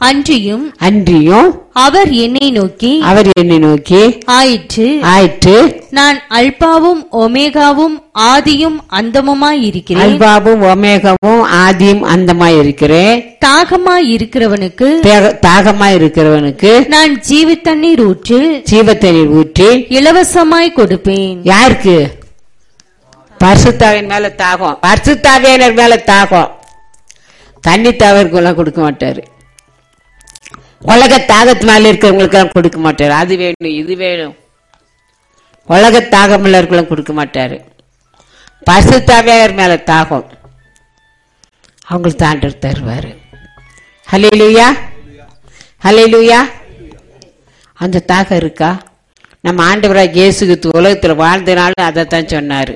அன்றியும் அன்றியும் அவர் என்னை நோக்கி அவர் என்னை நோக்கி ஆயிற்று ஆயிற்று நான் அல்பாவும் ஒமேகாவும் ஆதியும் அந்தமுமாய் இருக்கிறேன் அல்பாவும் ஒமேகாவும் ஆதியும் அந்தமாய் இருக்கிறேன் தாகமாய் இருக்கிறவனுக்கு தேக- தாகமாய் இருக்கிறவனுக்கு நான் ஜீவ தண்ணீர் ஊற்றில் ஜீவத்தண்ணீர் ஊற்றி இலவசமாய் கொடுப்பேன் யாருக்கு பரிசுத்தாவின் மேல தாகம் பரிசுத்தாவியனர் மேல தாகம் தண்ணி தாவருக்கெல்லாம் கொடுக்க மாட்டாரு உலக தாகத்து மேல இருக்கிறவங்களுக்கு எல்லாம் கொடுக்க மாட்டாரு அது வேணும் இது வேணும் உலக தாகம் உள்ளவர்களும் கொடுக்க மாட்டாரு பரிசுத்தாவியர் மேல தாகம் அவங்களுக்கு தாண்டர் தருவாரு ஹலே லூயா ஹலே லூயா அந்த தாகம் இருக்கா நம்ம ஆண்டவராக இயேசுக்கு உலகத்தில் வாழ்ந்தனாலும் அதை தான் சொன்னார்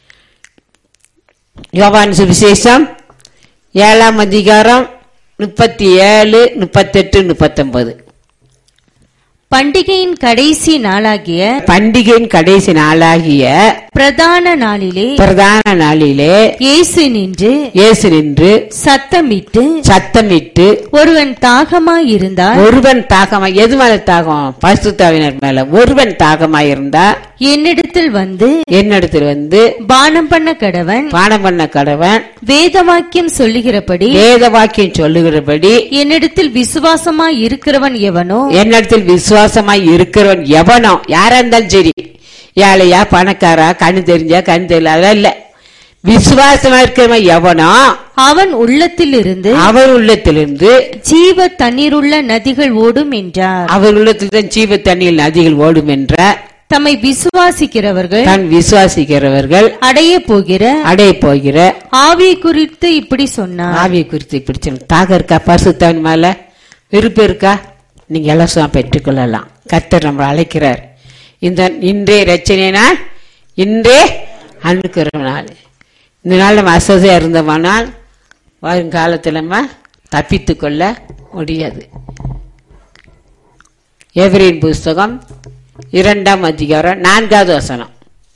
யோவான் சுவிசேஷம் ஏழாம் அதிகாரம் முப்பத்தி ஏழு முப்பத்தெட்டு முப்பத்தொன்பது பண்டிகையின் கடைசி நாளாகிய பண்டிகையின் கடைசி நாளாகிய பிரதான நாளிலே பிரதான நாளிலே இயேசு நின்று இயேசு நின்று சத்தமிட்டு சத்தமிட்டு ஒருவன் தாகமாய் இருந்தால் ஒருவன் தாகமா எது மேல தாகம் பரிசுத்தாவினர் மேல ஒருவன் தாகமாய் இருந்தா என்னிடத்தில் வந்து என்னிடத்தில் வந்து பானம் பண்ண கடவன் பானம் பண்ண கடவன் வேத வாக்கியம் சொல்லுகிறபடி வேத வாக்கியம் சொல்லுகிறபடி என்னிடத்தில் விசுவாசமாய் இருக்கிறவன் எவனோ என்னிடத்தில் விசுவாசமாய் இருக்கிறவன் எவனோ யாரா இருந்தாலும் சரி ஏழையா பணக்காரா கண்ணு தெரிஞ்சா கண்ணு தெரியல அதெல்லாம் இல்ல விசுவாசமா இருக்கிறவன் எவனோ அவன் உள்ளத்தில் இருந்து அவர் உள்ளத்திலிருந்து ஜீவ தண்ணீருள்ள நதிகள் ஓடும் என்றார் அவர் உள்ளத்தில் தான் ஜீவ தண்ணியில் நதிகள் ஓடும் என்ற தம்மை விசுவாசிக்கிறவர்கள் தான் விசுவாசிக்கிறவர்கள் அடைய போகிற அடைய போகிற ஆவியை குறித்து இப்படி சொன்னார் ஆவியை குறித்து பிடிச்சணும் தாக இருக்கா பரிசுத்தவன் மேல விருப்பம் இருக்கா நீங்க இலவசமா பெற்றுக்கொள்ளலாம் கர்த்தர் நம்மளை அழைக்கிறார் இந்த இன்றைய ரச்சனைனால் இன்றே அனுக்கிற நாள் இந்த நாள் நம்ம அசதியா இருந்தோமானால் வருங்காலத்தில் நம்ம தப்பித்து கொள்ள முடியாது எவரின் புஸ்தகம் இரண்டாம் அதிகாரம் நான்காவது வசனம்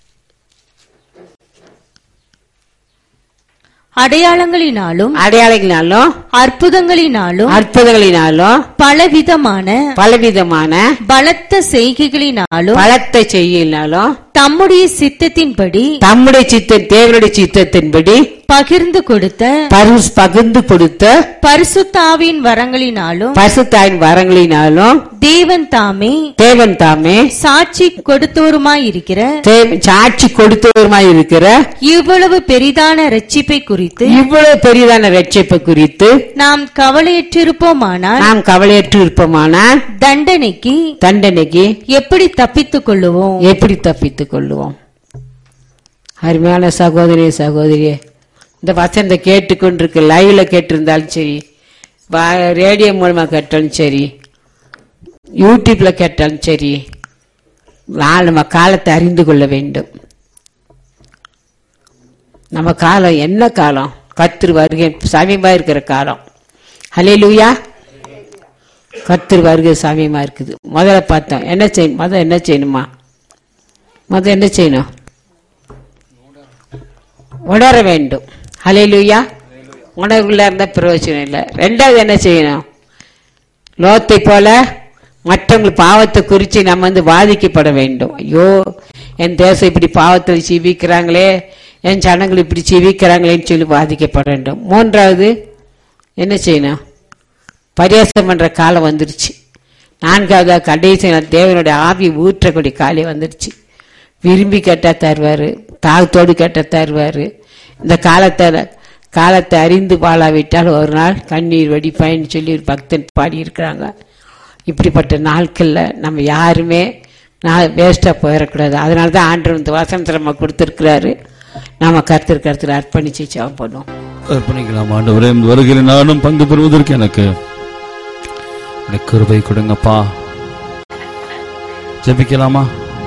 அடையாளங்களினாலும் அடையாளங்களினாலும் அற்புதங்களினாலும் அற்புதங்களினாலும் பலவிதமான பலவிதமான பலத்த செய்கைகளினாலும் பலத்தை செய்யினாலும் தம்முடைய சித்தத்தின்படி தம்முடைய சித்த தேவனுடைய சித்தத்தின்படி பகிர்ந்து கொடுத்த பரிசு பகிர்ந்து கொடுத்த பரிசுத்தாவின் வரங்களினாலும் பரிசுத்தாயின் வரங்களினாலும் தேவன் தாமே தேவன் தாமே சாட்சி கொடுத்தோருமாயிருக்கிற தேவ- சாட்சி கொடுத்தவருமாய் இருக்கிற இவ்வளவு பெரிதான ரட்சிப்பை குறித்து இவ்வளவு பெரிதான ரட்சிப்பு குறித்து நாம் கவலையற்றிருப்போமானால் நாம் கவலையற்று இருப்போமானால் தண்டனைக்கு தண்டனைக்கு எப்படி தப்பித்துக் கொள்ளுவோம் எப்படி தப்பித்துக் கொள்ளுவோம் அருமையான சகோதரி சகோதரியே இந்த வசனத்தை கேட்டுக்கொண்டிருக்க லைவ்ல கேட்டிருந்தாலும் சரி வா- ரேடியோ மூலமா கேட்டாலும் சரி யூடியூப்ல கேட்டாலும் சரி நான் நம்ம காலத்தை அறிந்து கொள்ள வேண்டும் நம்ம காலம் என்ன காலம் கத்திரு வருகை சமீபமா இருக்கிற காலம் ஹலே லூயா கத்திரு வருகை சமீபமா இருக்குது முதல்ல பார்த்தோம் என்ன செய்யணும் முதல்ல என்ன செய்யணுமா முதல்ல என்ன செய்யணும் உணர வேண்டும் ஹலே லூயா உணர்வுல இருந்த பிரயோஜனம் இல்லை ரெண்டாவது என்ன செய்யணும் லோத்தை போல மற்றவங்க பாவத்தை குறித்து நம்ம வந்து பாதிக்கப்பட வேண்டும் ஐயோ என் தேசம் இப்படி பாவத்தை ஜீவிக்கிறாங்களே என் ஜனங்கள் இப்படி ஜீவிக்கிறாங்களேன்னு சொல்லி பாதிக்கப்பட வேண்டும் மூன்றாவது என்ன செய்யணும் பரியாசம் பண்ற காலம் வந்துருச்சு நான்காவதா கடைசி நாள் தேவனுடைய ஆவி ஊற்றக்கூடிய காலம் வந்துருச்சு விரும்பி கேட்டா தருவாரு தாகத்தோடு கேட்டா தருவாரு இந்த காலத்தை காலத்தை அறிந்து வாழாவிட்டால் ஒரு நாள் கண்ணீர் வடிப்பாயின்னு சொல்லி ஒரு பக்தன் பாடியிருக்கிறாங்க இப்படிப்பட்ட நாட்கள்ல நம்ம யாருமே நான் வேஸ்டா போயிடக்கூடாது அதனால தான் ஆண்டவர் இந்த வசனத்தை நம்ம கொடுத்துருக்கிறாரு நாம கருத்து கருத்துல அர்ப்பணிச்சு ஜெபம் பண்ணுவோம் அர்ப்பணிக்கலாம் ஆண்டவரே இந்த வருகையில் நானும் பங்கு பெறுவதற்கு எனக்கு எனக்கு கிருபை கொடுங்கப்பா ஜெபிக்கலாமா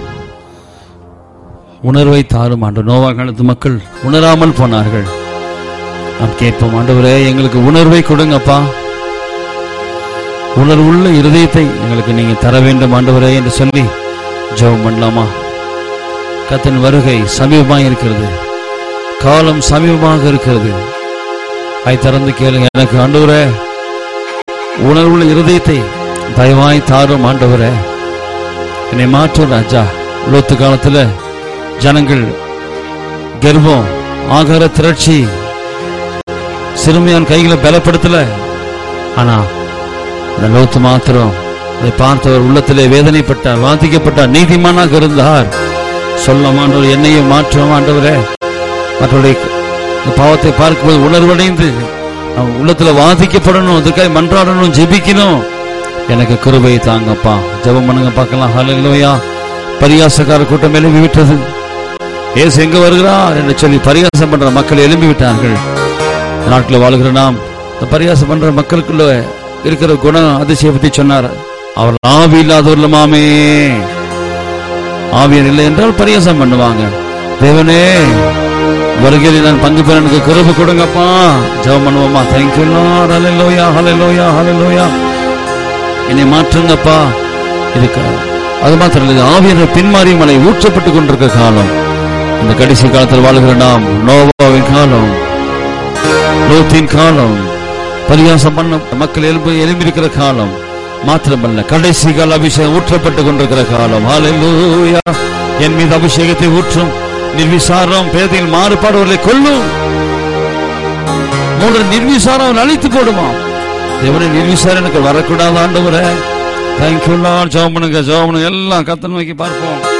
உணர்வை தாரும் ஆண்டு நோவா காலத்து மக்கள் உணராமல் போனார்கள் நாம் கேட்போம் ஆண்டவரே எங்களுக்கு உணர்வை கொடுங்கப்பா உணர்வுள்ள இருதயத்தை எங்களுக்கு நீங்க தர வேண்டும் ஆண்டவரே என்று சொல்லி ஜெபம் பண்ணலாமா கத்தன் வருகை சமீபமாக இருக்கிறது காலம் சமீபமாக இருக்கிறது அதை திறந்து கேளுங்க எனக்கு ஆண்டவரே உணர்வுள்ள இருதயத்தை தயவாய் தாரும் ஆண்டவரே என்னை மாற்றும் ராஜா லோத்து காலத்துல ஜனங்கள் கர்வம் ஆகார திரட்சி சிறுமியான் கைகளை பலப்படுத்தல ஆனா அந்த லோத்து மாத்திரம் அதை பார்த்தவர் உள்ளத்திலே வேதனைப்பட்டார் வாதிக்கப்பட்டார் நீதிமானாக இருந்தார் சொல்ல ஆண்டவர் என்னையும் மாற்றும் ஆண்டவரே மற்றவருடைய இந்த பாவத்தை பார்க்கும்போது உணர்வடைந்து அவன் உள்ளத்துல வாதிக்கப்படணும் அதுக்காக மன்றாடணும் ஜெபிக்கணும் எனக்கு கிருபையை தாங்கப்பா ஜெபம் பண்ணுங்க பார்க்கலாம் ஹalleluya பரியாசக்கார கூட்டம் எழும்பி விட்டது ஏசு எங்க வருகிறார் என்று சொல்லி பரியாசம் பண்ற மக்கள் எழும்பி விட்டார்கள் நாட்டில் வாழ்கிற நாம் இந்த பரியாசம் பண்ற மக்களுக்குள்ள இருக்கிற குணம் அதிசயத்தை சொன்னார் அவர் ஆவி இல்லாதவர்களுமாமே ஆவியர் இல்லை என்றால் பரியாசம் பண்ணுவாங்க தேவனே வருகையில் நான் பங்கு பெற எனக்கு கிருபை கொடுங்கப்பா ஜெபம் பண்ணுவோமா தேங்க்யூ லார்ட் ஹalleluya ஹalleluya ஹalleluya என்னை மாற்றுங்கப்பா இதுக்கு அது மாத்திரம் இல்லை ஆவியர் பின்மாறி மலை ஊற்றப்பட்டு கொண்டிருக்க காலம் இந்த கடைசி காலத்தில் வாழ்கிற நாம் நோவாவின் காலம் லோத்தின் காலம் பரியாசம் பண்ண மக்கள் எலும்பு எழும்பியிருக்கிற காலம் மாத்திரமல்ல கடைசி கால அபிஷேகம் ஊற்றப்பட்டு கொண்டிருக்கிற காலம் ஹalleluya என் மீது அபிஷேகத்தை ஊற்றும் நிர்விசாரம் பேதையில் மாறுபாடுகளை கொல்லும் மூன்று நிர்விசாரம் அழித்து போடுமா தேவனை நிர்விசாரம் எனக்கு வரக்கூடாது ஆண்டவரே தேங்க்யூ ஜெபம் பண்ணுங்க ஜெபம் பண்ணுங்க எல்லாம் கத்தன் நோக்கி பார்ப்போம்